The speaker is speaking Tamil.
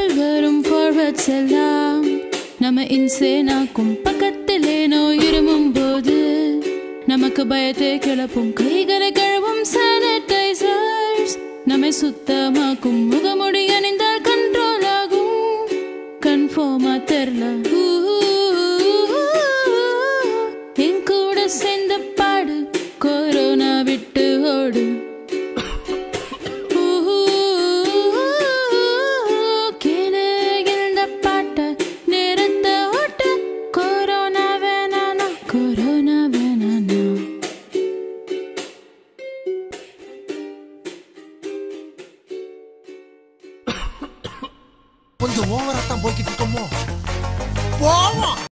கப்பல் வரும் ஃபார்வர்ட்ஸ் எல்லாம் நம்ம இன்சேனாக்கும் பக்கத்திலேனோ இருமும் போது நமக்கு பயத்தை கிளப்பும் கைகளை கழுவும் சானிடைசர்ஸ் நம்மை சுத்தமாக்கும் முகமுடி அணிந்தால் கண்ட்ரோல் ஆகும் கன்ஃபார்மா தெரில என் கூட சேர்ந்த பாடு கொரோனா விட்டு ஓடு கீழே எழுந்த பாட்ட நிறுத்த ஓட்ட கொரோனா வேணானா கொரோனா வேணானா கொஞ்சம் ஓவரா தான் போய்கிட்டு இருக்கோமோ போவோம்